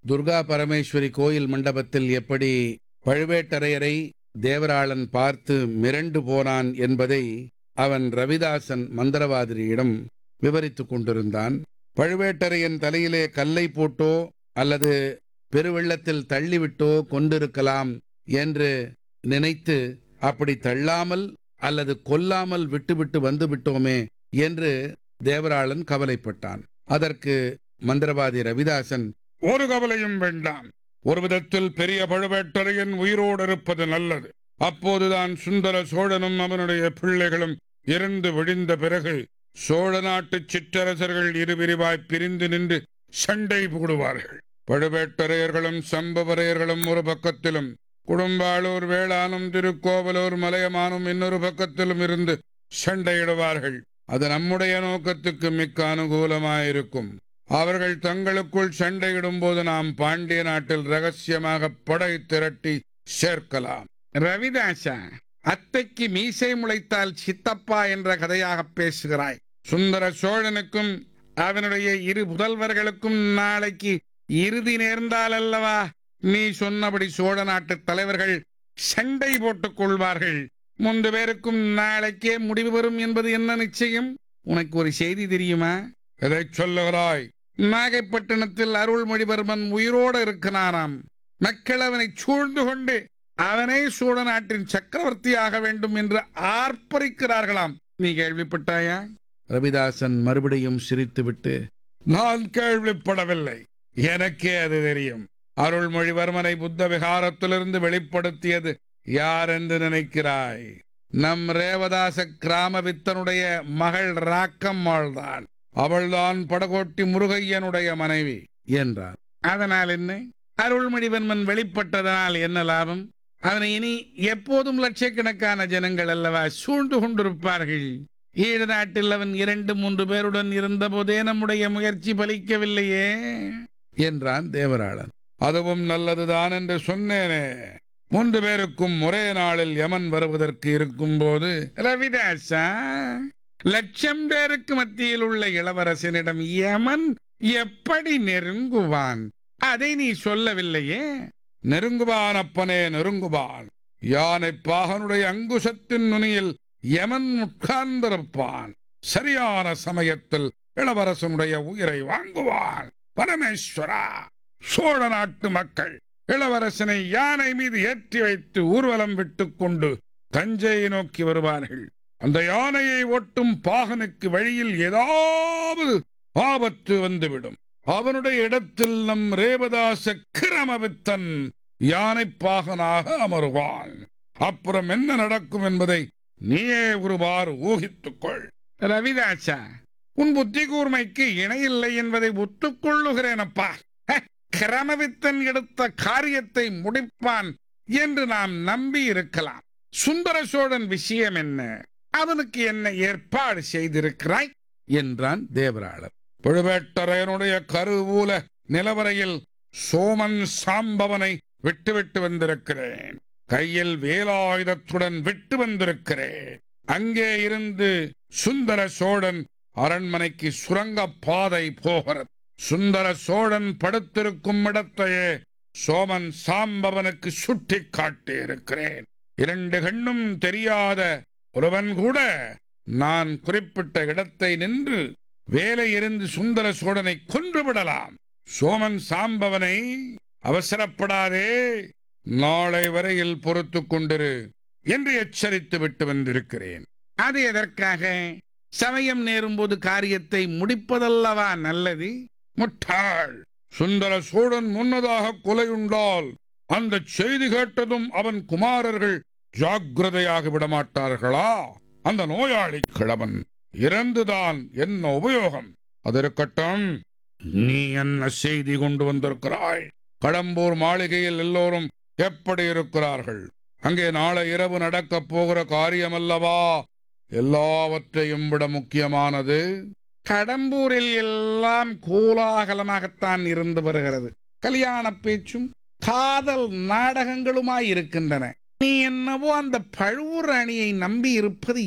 துர்கா பரமேஸ்வரி கோயில் மண்டபத்தில் எப்படி பழுவேட்டரையரை தேவராளன் பார்த்து மிரண்டு போனான் என்பதை அவன் ரவிதாசன் மந்திரவாதிரியிடம் விவரித்துக் கொண்டிருந்தான் பழுவேட்டரையன் தலையிலே கல்லை போட்டோ அல்லது பெருவெள்ளத்தில் தள்ளிவிட்டோ கொண்டிருக்கலாம் என்று நினைத்து அப்படி தள்ளாமல் அல்லது கொல்லாமல் விட்டுவிட்டு வந்து விட்டோமே என்று தேவராளன் கவலைப்பட்டான் அதற்கு மந்திரவாதி ரவிதாசன் ஒரு கவலையும் வேண்டாம் ஒரு விதத்தில் பெரிய பழுவேட்டரையன் உயிரோடு இருப்பது நல்லது அப்போதுதான் சுந்தர சோழனும் அவனுடைய பிள்ளைகளும் இறந்து விழிந்த பிறகு சோழ நாட்டு சிற்றரசர்கள் இருபிரிவாய் பிரிந்து நின்று சண்டை போடுவார்கள் பழுவேட்டரையர்களும் சம்பவரையர்களும் ஒரு பக்கத்திலும் குடும்பாளூர் வேளாணும் திருக்கோவலூர் மலையமானும் இன்னொரு பக்கத்திலும் இருந்து சண்டையிடுவார்கள் அது நம்முடைய நோக்கத்துக்கு மிக்க அனுகூலமாயிருக்கும் அவர்கள் தங்களுக்குள் சண்டையிடும் போது நாம் பாண்டிய நாட்டில் ரகசியமாக படை திரட்டி சேர்க்கலாம் ரவிதாசா அத்தைக்கு மீசை முளைத்தால் சித்தப்பா என்ற கதையாக பேசுகிறாய் சுந்தர சோழனுக்கும் அவனுடைய இரு புதல்வர்களுக்கும் நாளைக்கு இறுதி நேர்ந்தால் அல்லவா நீ சொன்னபடி சோழ நாட்டு தலைவர்கள் சண்டை போட்டுக் கொள்வார்கள் மூன்று பேருக்கும் நாளைக்கே முடிவு வரும் என்பது என்ன நிச்சயம் உனக்கு ஒரு செய்தி தெரியுமா எதை சொல்லுகிறாய் நாகைப்பட்டினத்தில் அருள்மொழிவர்மன் உயிரோடு இருக்கிறாராம் மக்கள் அவனை சூழ்ந்து கொண்டு அவனே சோழ நாட்டின் சக்கரவர்த்தியாக வேண்டும் என்று ஆர்ப்பரிக்கிறார்களாம் நீ கேள்விப்பட்டாயா ரவிதாசன் மறுபடியும் சிரித்துவிட்டு நான் கேள்விப்படவில்லை எனக்கே அது தெரியும் அருள்மொழிவர்மனை புத்த விகாரத்திலிருந்து வெளிப்படுத்தியது யார் என்று நினைக்கிறாய் நம் ரேவதாச கிராம வித்தனுடைய மகள் ராக்கம்மாள் தான் அவள்தான் படகோட்டி முருகையனுடைய மனைவி என்றார் அதனால் என்ன அருள்மொழிவர்மன் வெளிப்பட்டதனால் என்ன லாபம் அவனை இனி எப்போதும் லட்சக்கணக்கான ஜனங்கள் அல்லவா சூழ்ந்து கொண்டிருப்பார்கள் ஈழ நாட்டில் அவன் இரண்டு மூன்று பேருடன் இருந்தபோதே நம்முடைய முயற்சி பலிக்கவில்லையே என்றான் தேவராளன் அதுவும் நல்லதுதான் என்று சொன்னேனே மூன்று பேருக்கும் ஒரே நாளில் யமன் வருவதற்கு இருக்கும் போது ரவிதாசா லட்சம் பேருக்கு மத்தியில் உள்ள இளவரசனிடம் யமன் எப்படி நெருங்குவான் அதை நீ சொல்லவில்லையே நெருங்குவான் அப்பனே நெருங்குவான் யானை பாகனுடைய அங்குசத்தின் நுனியில் யமன் உட்கார்ந்திருப்பான் சரியான சமயத்தில் இளவரசனுடைய உயிரை வாங்குவான் பரமேஸ்வரா சோழ நாட்டு மக்கள் இளவரசனை யானை மீது ஏற்றி வைத்து ஊர்வலம் விட்டுக் கொண்டு தஞ்சையை நோக்கி வருவார்கள் அந்த யானையை ஒட்டும் பாகனுக்கு வழியில் ஏதாவது ஆபத்து வந்துவிடும் அவனுடைய இடத்தில் நம் ரேவதாச கிரமவித்தன் யானை பாகனாக அமருவான் அப்புறம் என்ன நடக்கும் என்பதை நீயே ஒருவாறு ஊகித்துக்கொள் ரவிதாசா உன் புத்தி கூர்மைக்கு இணையில்லை என்பதை ஒத்துக்கொள்ளுகிறேனப்பா ஹ, கிரமவித்தன் எடுத்த காரியத்தை முடிப்பான் என்று நாம் நம்பி இருக்கலாம் சுந்தர சோழன் விஷயம் என்ன அவனுக்கு என்ன ஏற்பாடு செய்திருக்கிறாய் என்றான் தேவராளன் பழுவேட்டரையனுடைய கருவூல நிலவரையில் சோமன் சாம்பவனை விட்டுவிட்டு வந்திருக்கிறேன் கையில் வேலாயுதத்துடன் விட்டு வந்திருக்கிறேன் அங்கே இருந்து சுந்தர சோழன் அரண்மனைக்கு சுரங்க பாதை போகிறது சுந்தர சோழன் படுத்திருக்கும் இடத்தையே சோமன் சாம்பவனுக்கு சுட்டி காட்டியிருக்கிறேன் இரண்டு கண்ணும் தெரியாத ஒருவன் கூட நான் குறிப்பிட்ட இடத்தை நின்று வேலை இருந்து சுந்தர சோழனை கொன்று விடலாம் சோமன் சாம்பவனை அவசரப்படாதே நாளை வரையில் பொறுத்துக் கொண்டிரு என்று எச்சரித்து விட்டு வந்திருக்கிறேன் அது எதற்காக சமயம் நேரும்போது காரியத்தை முடிப்பதல்லவா நல்லது முட்டாள் சுந்தர சோழன் முன்னதாக கொலையுண்டால் அந்த செய்தி கேட்டதும் அவன் குமாரர்கள் ஜாக்கிரதையாக விடமாட்டார்களா அந்த நோயாளி கிழவன் இறந்துதான் என்ன உபயோகம் அது இருக்கட்டும் நீ என்ன செய்தி கொண்டு வந்திருக்கிறாய் கடம்பூர் மாளிகையில் எல்லோரும் எப்படி இருக்கிறார்கள் அங்கே நாளை இரவு நடக்கப் போகிற காரியமல்லவா எல்லாவற்றையும் விட முக்கியமானது கடம்பூரில் எல்லாம் கோலாகலமாகத்தான் இருந்து வருகிறது கல்யாண பேச்சும் காதல் நாடகங்களுமாய் இருக்கின்றன நீ என்னவோ அந்த பழுவூர் அணியை நம்பி இருப்பது